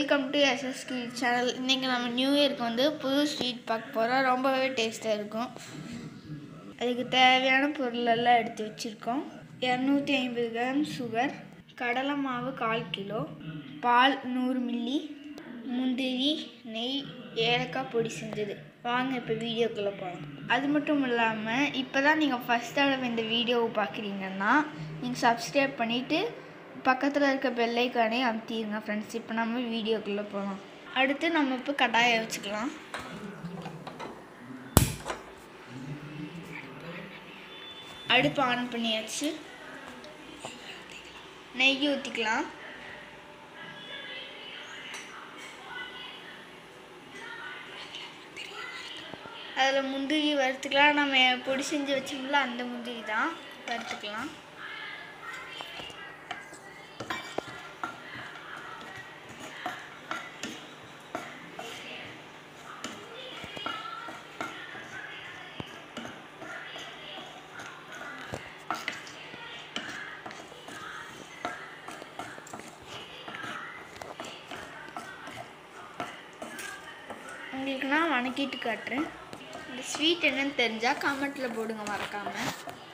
welcome to எஸ்எஸ்கி channel இன்றைக்கி நம்ம new இயர்க்கு வந்து புது ஸ்வீட் பார்க்க போகிறோம் ரொம்பவே டேஸ்ட்டாக இருக்கும் அதுக்கு தேவையான பொருளெல்லாம் எடுத்து வச்சுருக்கோம் இரநூத்தி ஐம்பது கிராம் சுகர் கடலை மாவு கால் கிலோ பால் நூறு மில்லி முந்திரி நெய் ஏலக்காய் பொடி செஞ்சது வாங்க இப்போ வீடியோக்குள்ளே போகலாம் அது மட்டும் இல்லாமல் இப்போ தான் நீங்கள் ஃபஸ்ட் தடவை இந்த வீடியோவை பார்க்குறீங்கன்னா நீங்கள் சப்ஸ்கிரைப் பண்ணிவிட்டு பக்கத்தில் இருக்க பெல்லைக்கானே அமுத்திடுங்க ஃப்ரெண்ட்ஸ் இப்போ நம்ம வீடியோக்குள்ளே போகலாம் அடுத்து நம்ம இப்போ கடாயை வச்சுக்கலாம் அடுப்பு ஆன் பண்ணியாச்சு நெய் ஊற்றிக்கலாம் அதில் முந்திரி வறுத்துக்கலாம் நம்ம பொடி செஞ்சு வச்சோம்ல அந்த முந்திரி தான் வறுத்துக்கலாம் உங்களுக்கு நான் வணக்கிட்டு காட்டுறேன் இந்த ஸ்வீட் என்னன்னு தெரிஞ்சால் கமெண்ட்டில் போடுங்க மறக்காமல்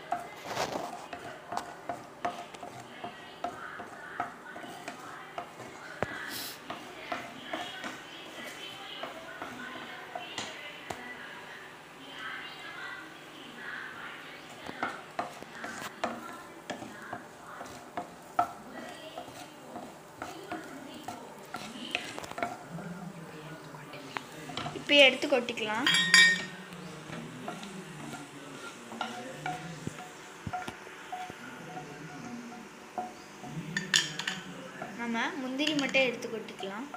இப்போ எடுத்து கொட்டிக்கலாம் நம்ம முந்திரி மட்டும் எடுத்து கொட்டிக்கலாம்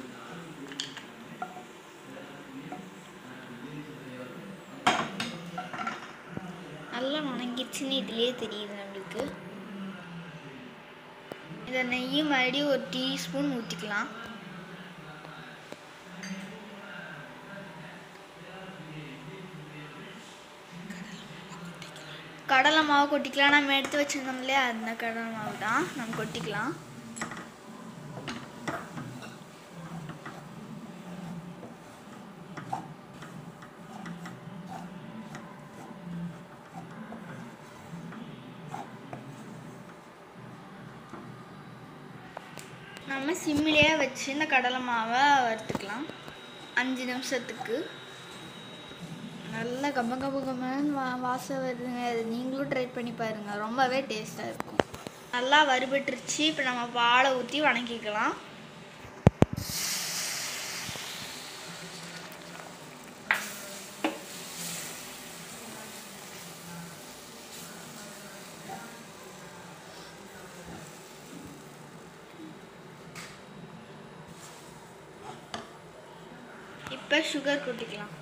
நல்லா வணங்கிடுச்சுன்னு இதுலேயே தெரியுது நம்மளுக்கு இதை நெய் மறுபடியும் ஒரு டீஸ்பூன் ஊற்றிக்கலாம் கடலை மாவு கொட்டிக்கலாம் நம்ம எடுத்து வச்சிருந்தோம் இல்லையா அந்த கடலை மாவு தான் நம்ம கொட்டிக்கலாம் நம்ம சிம்மிலேயே வச்சு இந்த கடலை மாவை வறுத்துக்கலாம் அஞ்சு நிமிஷத்துக்கு நல்லா கம்ம கம்ம கம்மன்னு வா வாசம் வருதுங்க அது நீங்களும் ட்ரை பண்ணி பாருங்கள் ரொம்பவே டேஸ்ட்டாக இருக்கும் நல்லா வறுபட்டுருச்சு இப்போ நம்ம பாலை ஊற்றி வணக்கிக்கலாம் இப்போ சுகர் கொட்டிக்கலாம்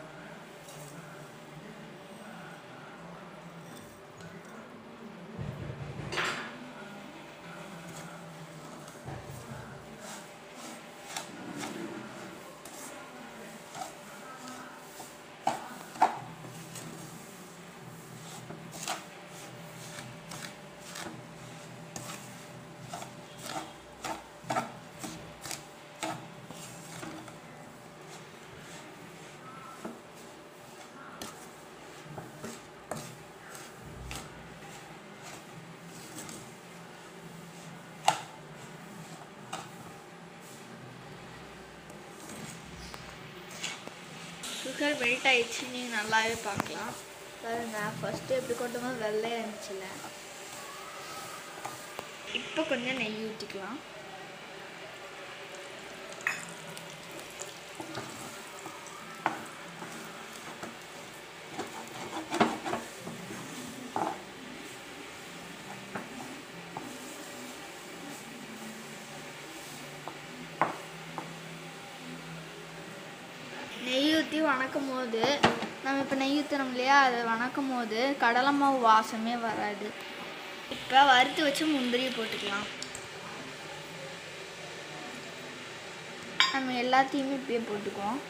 சுகர் மெல்ட் ஆயிடுச்சு நீங்கள் நல்லாவே பார்க்கலாம் பாருங்க ஃபஸ்ட்டு எப்படி கொட்டும்போது வெள்ளையாக இருந்துச்சுல இப்போ கொஞ்சம் நெய் ஊற்றிக்கலாம் நெய் ஊற்றி வணக்கும் போது நம்ம இப்போ நெய் ஊற்றுறோம் இல்லையா அதை வணக்கும் போது கடலை மாவு வாசமே வராது இப்போ வறுத்து வச்சு முந்திரியை போட்டுக்கலாம் நம்ம எல்லாத்தையுமே இப்படியே போட்டுக்குவோம்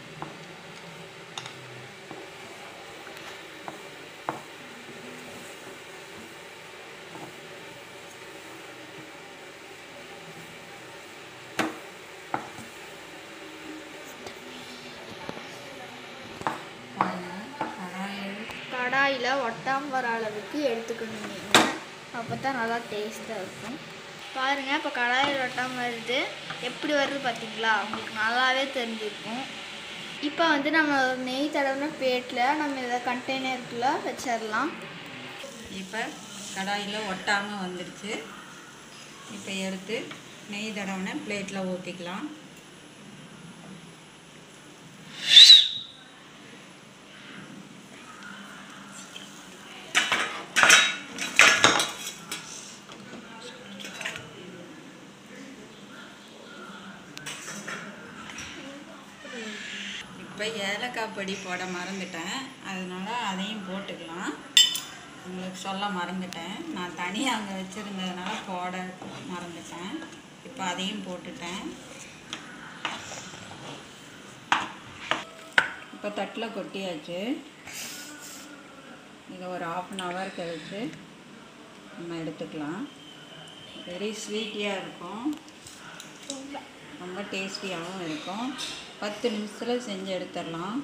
கடாயில் ஒட்டாமல் வர அளவுக்கு எடுத்துக்கணும் நீங்கள் அப்போ தான் நல்லா டேஸ்ட்டாக இருக்கும் பாருங்கள் இப்போ கடாயில் ஒட்டாமல் வருது எப்படி வருது பார்த்தீங்களா உங்களுக்கு நல்லாவே தெரிஞ்சிருக்கும் இப்போ வந்து நம்ம ஒரு நெய் தடவின பிளேட்டில் நம்ம இதை கண்டெய்னருக்குள்ளே வச்சிடலாம் இப்போ கடாயில் ஒட்டாமல் வந்துடுச்சு இப்போ எடுத்து நெய் தடவின பிளேட்டில் ஊற்றிக்கலாம் இப்போ ஏலக்காய் பொடி போட மறந்துட்டேன் அதனால அதையும் போட்டுக்கலாம் உங்களுக்கு சொல்ல மறந்துட்டேன் நான் தனியாக அங்கே வச்சுருந்ததுனால போட மறந்துட்டேன் இப்போ அதையும் போட்டுட்டேன் இப்போ தட்டில் கொட்டியாச்சு இதை ஒரு ஆஃப் அன் ஹவர் கழிச்சு நம்ம எடுத்துக்கலாம் வெரி ஸ்வீட்டியாக இருக்கும் ரொம்ப டேஸ்டியாகவும் இருக்கும் பத்து நிமிஷத்தில் செஞ்சு எடுத்துடலாம்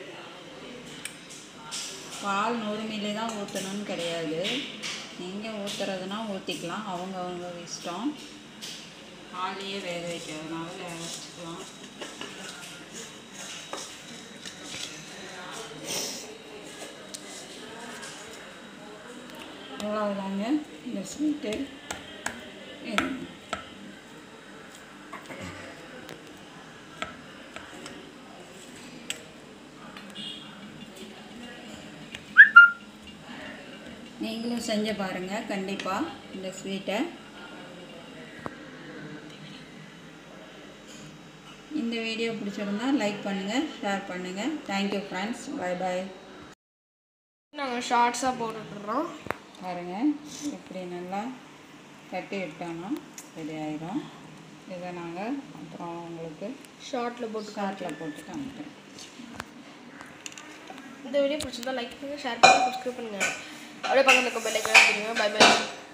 பால் நூறு மில்லி தான் ஊற்றணும்னு கிடையாது நீங்கள் ஊற்றுறதுனா ஊற்றிக்கலாம் அவங்க அவங்க இஷ்டம் பாலையே வேக வைக்கிறதுனால வேக வச்சுக்கலாம் அவ்வளோதாங்க இந்த ஸ்வீட்டு நீங்களும் செஞ்சு பாருங்கள் கண்டிப்பாக இந்த ஸ்வீட்டை இந்த வீடியோ பிடிச்சிருந்தா லைக் பண்ணுங்கள் ஷேர் பண்ணுங்கள் தேங்க்யூ ஃப்ரெண்ட்ஸ் பை பாய் நாங்கள் ஷார்ட்ஸாக போட்டுடுறோம் பாருங்கள் இப்படி நல்லா கட்டி விட்டோம்னா ரெடி ஆயிரும் இதை நாங்கள் அப்புறம் உங்களுக்கு ஷார்ட்டில் போட்டு காட்டில் போட்டு காமிக்கிறேன் இந்த வீடியோ பிடிச்சிருந்தா லைக் பண்ணுங்கள் ஷேர் பண்ணுங்கள் சப்ஸ்கிரைப் பண்ணுங்கள் அப்படியே பக்கத்தில் இருக்க பெல் ஐக்கான பை பை